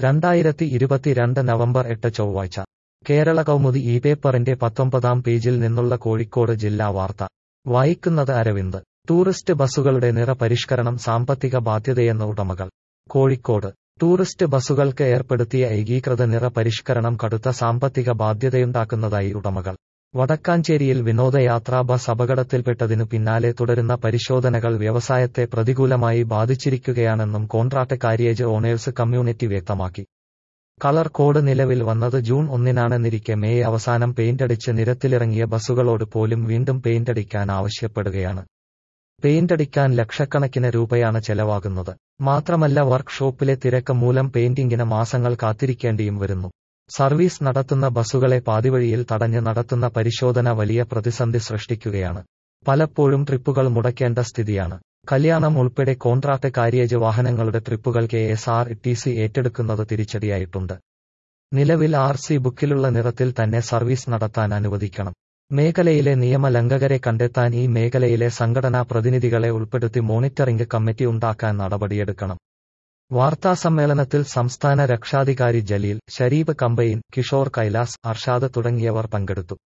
രണ്ടായിരത്തി ഇരുപത്തിരണ്ട് നവംബർ എട്ട് ചൊവ്വാഴ്ച കേരള കൗമുദി ഈ പേപ്പറിന്റെ പത്തൊമ്പതാം പേജിൽ നിന്നുള്ള കോഴിക്കോട് ജില്ലാ വാർത്ത വായിക്കുന്നത് അരവിന്ദ് ടൂറിസ്റ്റ് ബസ്സുകളുടെ നിറ പരിഷ്കരണം സാമ്പത്തിക ബാധ്യതയെന്ന ഉടമകൾ കോഴിക്കോട് ടൂറിസ്റ്റ് ബസ്സുകൾക്ക് ഏർപ്പെടുത്തിയ ഏകീകൃത നിറ പരിഷ്കരണം കടുത്ത സാമ്പത്തിക ബാധ്യതയുണ്ടാക്കുന്നതായി ഉടമകൾ വടക്കാഞ്ചേരിയിൽ വിനോദയാത്രാ ബസ് അപകടത്തിൽപ്പെട്ടതിനു പിന്നാലെ തുടരുന്ന പരിശോധനകൾ വ്യവസായത്തെ പ്രതികൂലമായി ബാധിച്ചിരിക്കുകയാണെന്നും കോൺട്രാക്ട് കാരിയേജ് ഓണേഴ്സ് കമ്മ്യൂണിറ്റി വ്യക്തമാക്കി കളർ കോഡ് നിലവിൽ വന്നത് ജൂൺ ഒന്നിനാണെന്നിരിക്കെ മെയ് അവസാനം പെയിന്റടിച്ച് നിരത്തിലിറങ്ങിയ ബസ്സുകളോട് പോലും വീണ്ടും പെയിന്റടിക്കാൻ ആവശ്യപ്പെടുകയാണ് പെയിന്റടിക്കാൻ ലക്ഷക്കണക്കിന് രൂപയാണ് ചെലവാകുന്നത് മാത്രമല്ല വർക്ക്ഷോപ്പിലെ തിരക്ക് മൂലം പെയിന്റിംഗിന് മാസങ്ങൾ കാത്തിരിക്കേണ്ടിയും വരുന്നു സർവീസ് നടത്തുന്ന ബസ്സുകളെ പാതിവഴിയിൽ തടഞ്ഞ് നടത്തുന്ന പരിശോധന വലിയ പ്രതിസന്ധി സൃഷ്ടിക്കുകയാണ് പലപ്പോഴും ട്രിപ്പുകൾ മുടക്കേണ്ട സ്ഥിതിയാണ് കല്യാണം ഉൾപ്പെടെ കോൺട്രാക്ട് കാരിയേജ് വാഹനങ്ങളുടെ ട്രിപ്പുകൾ K S R T C ഏറ്റെടുക്കുന്നത് തിരിച്ചടിയായിട്ടുണ്ട് നിലവിൽ ആർ സി ബുക്കിലുള്ള നിറത്തിൽ തന്നെ സർവീസ് നടത്താൻ അനുവദിക്കണം മേഖലയിലെ നിയമലംഘകരെ കണ്ടെത്താൻ ഈ മേഖലയിലെ സംഘടനാ പ്രതിനിധികളെ ഉൾപ്പെടുത്തി മോണിറ്ററിംഗ് കമ്മിറ്റി ഉണ്ടാക്കാൻ നടപടിയെടുക്കണം വാർത്താസമ്മേളനത്തിൽ സംസ്ഥാന രക്ഷാധികാരി ജലീൽ ഷരീബ് കമ്പയിൻ കിഷോർ കൈലാസ് അർഷാദ് തുടങ്ങിയവർ പങ്കെടുത്തു